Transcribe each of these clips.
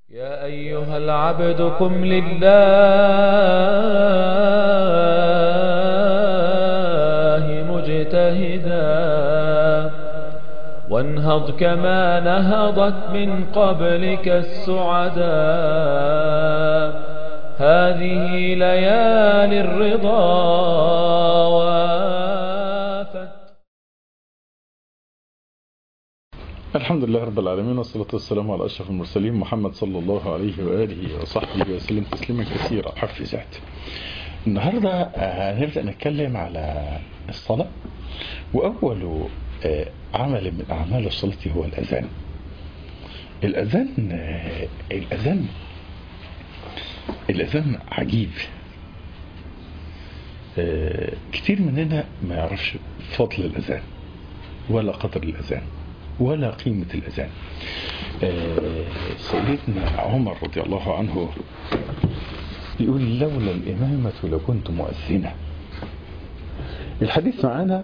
يا أيها العبد قم لله مجتهدا وانهض كما نهضت من قبلك السعدا هذه ليالي الرضا وافت الحمد لله رب العالمين والصلاة والسلام على أشرف المرسلين محمد صلى الله عليه وآله وصحبه وسلم تسليما كثيرا حفزات النهاردة هنبدأ نتكلم على الصلاة وأول عمل من أعمال الصلاة هو الأذان الأذان الأذان الأذان عجيب كتير مننا ما يعرفش فضل الأذان ولا قدر الأذان ولا قيمة الأذان سيدنا عمر رضي الله عنه يقول لولا الإمامة لكنت مؤذنة الحديث معانا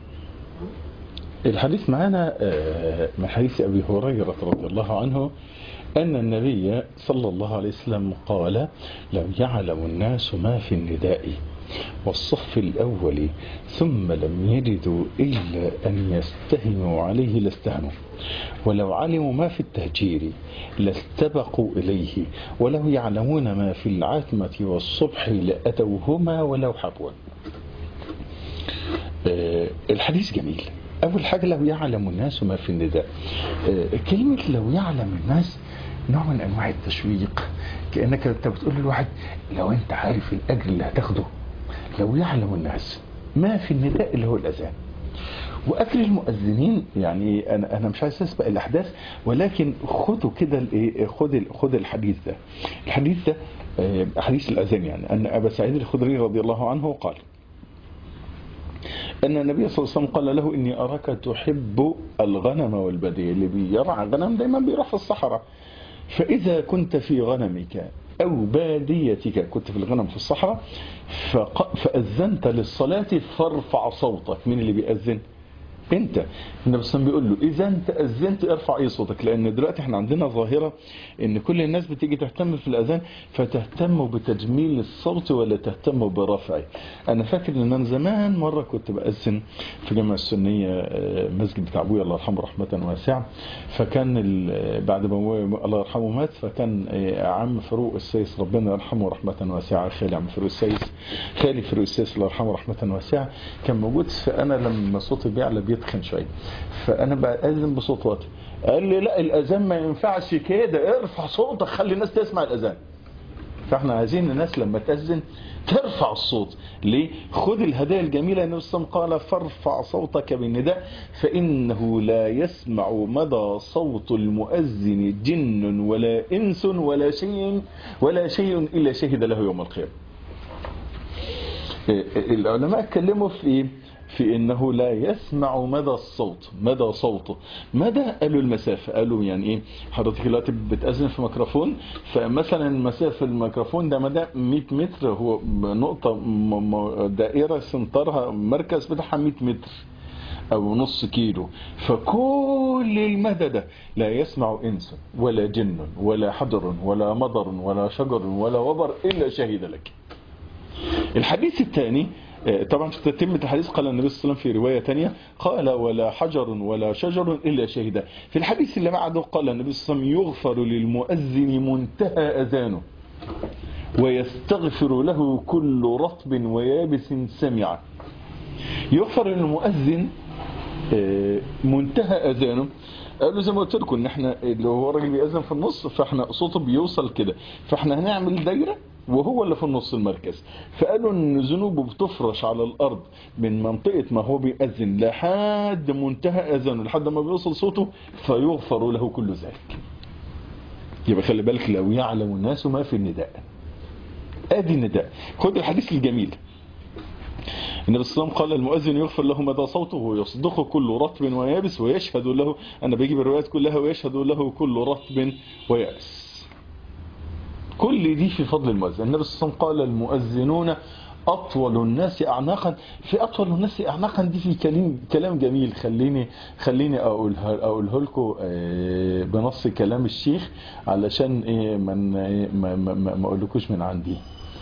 الحديث معانا من حديث أبي هريرة رضي الله عنه أن النبي صلى الله عليه وسلم قال لو يعلم الناس ما في النداء والصف الأول ثم لم يجدوا إلا أن يستهموا عليه لاستهموا ولو علموا ما في التهجير لاستبقوا إليه ولو يعلمون ما في العتمة والصبح لأتوهما ولو حبوا الحديث جميل أول حاجة لو يعلم الناس ما في النداء كلمة لو يعلم الناس نوع من أنواع التشويق كأنك أنت بتقول للواحد لو أنت عارف الأجر اللي هتاخده لو يعلم الناس ما في النداء اللي هو الأذان وأجر المؤذنين يعني أنا أنا مش عايز أسبق الأحداث ولكن خدوا كده الإيه خد خد الحديث ده الحديث ده حديث الأذان يعني أن أبا سعيد الخدري رضي الله عنه قال أن النبي صلى الله عليه وسلم قال له إني أراك تحب الغنم والبدي اللي بيرعى غنم دايما بيروح في الصحراء فإذا كنت في غنمك أو باديتك كنت في الغنم في الصحراء فأذنت للصلاة فارفع صوتك مين اللي بيأذن انت النبي صلى الله عليه وسلم بيقول له اذا انت اذنت ارفع اي صوتك لان دلوقتي احنا عندنا ظاهره ان كل الناس بتيجي تهتم في الاذان فتهتم بتجميل الصوت ولا تهتم برفعه انا فاكر ان انا زمان مره كنت باذن في جامعه السنيه مسجد بتاع ابويا الله يرحمه رحمه واسعه فكان بعد ما الله يرحمه مات فكان عم فاروق السيس ربنا يرحمه رحمه واسعه خالي عم فاروق السيس خالي فاروق السيس الله يرحمه رحمه واسعه كان موجود فانا لما صوتي بيعلى بيتخن شويه فانا بأذن بصوت واطي قال لي لا الاذان ما ينفعش كده ارفع صوتك خلي الناس تسمع الاذان فاحنا عايزين الناس لما تأذن ترفع الصوت ليه خذ الهدايا الجميلة النبي صلى الله عليه وسلم قال فارفع صوتك بالنداء فإنه لا يسمع مدى صوت المؤذن جن ولا إنس ولا شيء ولا شيء إلا شهد له يوم القيامة العلماء اتكلموا في ايه في انه لا يسمع مدى الصوت مدى صوته مدى قالوا المسافة قالوا يعني ايه حضرتك دلوقتي بتأذن في ميكروفون فمثلا مسافة الميكروفون ده مدى 100 متر هو نقطة دائرة سنترها مركز بتاعها 100 متر او نص كيلو فكل المدى ده لا يسمع انس ولا جن ولا حجر ولا مضر ولا شجر ولا وبر الا شهد لك الحديث الثاني طبعا في تتمة الحديث قال النبي صلى الله عليه وسلم في رواية تانية قال ولا حجر ولا شجر إلا شهدا في الحديث اللي بعده قال النبي صلى الله عليه وسلم يغفر للمؤذن منتهى أذانه ويستغفر له كل رطب ويابس سمع يغفر للمؤذن منتهى أذانه قالوا زي ما قلت لكم ان احنا اللي هو الراجل بيأذن في النص فاحنا صوته بيوصل كده فاحنا هنعمل دايره وهو اللي في النص المركز فقالوا ان ذنوبه بتفرش على الارض من منطقة ما هو بيأذن لحد منتهى اذانه لحد ما بيوصل صوته فيغفر له كل ذلك يبقى خلي بالك لو يعلم الناس ما في النداء ادي النداء خد الحديث الجميل النبي صلى الله عليه وسلم قال المؤذن يغفر له مدى صوته ويصدقه كل رطب ويابس ويشهد له انا بجيب الروايات كلها ويشهد له كل رطب ويابس كل دي في فضل المؤذن النبي صلى الله عليه وسلم قال المؤذنون أطول الناس أعناقا في أطول الناس أعناقا دي في كلام كلام جميل خليني خليني أقولها أقوله لكم آه، بنص كلام الشيخ علشان إيه من ما ما ما ما أقولكوش من عندي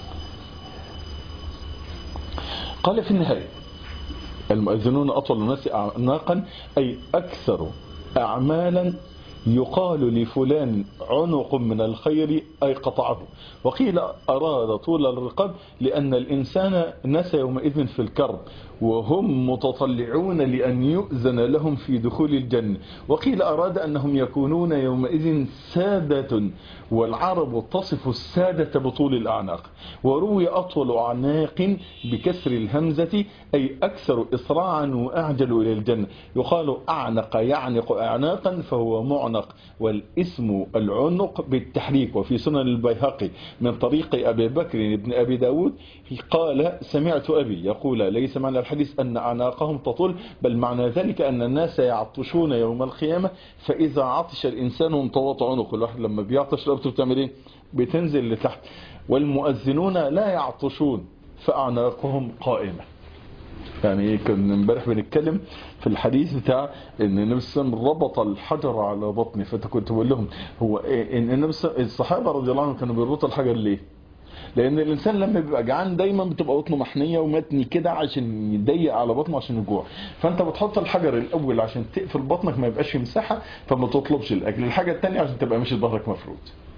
قال في النهاية المؤذنون أطول الناس أعناقا أي أكثر أعمالا يقال لفلان عنق من الخير أي قطعه وقيل أراد طول الرقاب لأن الإنسان نسى يومئذ في الكرب وهم متطلعون لأن يؤذن لهم في دخول الجنة وقيل أراد أنهم يكونون يومئذ سادة والعرب تصف السادة بطول الأعناق وروي أطول أعناق بكسر الهمزة أي أكثر إسراعا وأعجل إلى الجنة يقال أعنق يعنق أعناقا فهو معنق والاسم العنق بالتحريك وفي سنن البيهقي من طريق أبي بكر بن أبي داود قال سمعت أبي يقول ليس معنى الحديث أن أعناقهم تطول بل معنى ذلك أن الناس يعطشون يوم القيامة فإذا عطش الإنسان انطوط عنقه الواحد لما بيعطش رقبته بتعمل إيه بتنزل لتحت والمؤذنون لا يعطشون فأعناقهم قائمة يعني كنا امبارح بنتكلم في الحديث بتاع ان النبي صلى الله عليه وسلم ربط الحجر على بطنه فانت كنت بقول لهم هو إيه ان النبي صلى- الصحابه رضي الله عنهم كانوا بيربطوا الحجر ليه؟ لان الانسان لما بيبقى جعان دايما بتبقى بطنه محنيه ومتني كده عشان يضيق على بطنه عشان يجوع فانت بتحط الحجر الاول عشان تقفل بطنك ما يبقاش في مساحه فما تطلبش الاكل الحاجه الثانيه عشان تبقى ماشي ظهرك مفروض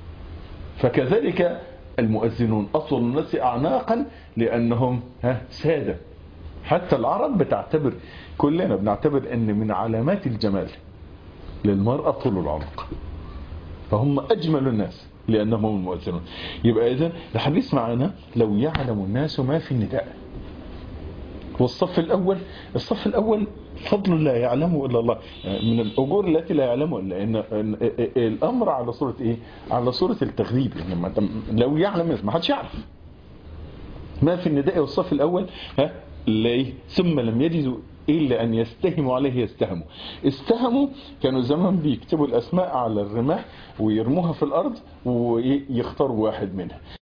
فكذلك المؤذنون اطول الناس اعناقا لانهم ها ساده حتى العرب بتعتبر كلنا بنعتبر ان من علامات الجمال للمرأة طول العنق فهم اجمل الناس لانهم هم المؤذنون يبقى اذا الحديث معنا لو يعلم الناس ما في النداء والصف الاول الصف الاول فضل لا يعلمه الا الله من الاجور التي لا يعلمها الا ان إن- الامر على صوره ايه على صوره التغريب يعني ما أنت- لو يعلم ما حدش يعرف ما في النداء والصف الأول ها ليه ثم لم يجدوا إلا أن يستهموا عليه يستهموا استهموا كانوا زمان بيكتبوا الأسماء على الرماح ويرموها في الأرض ويختاروا واحد منها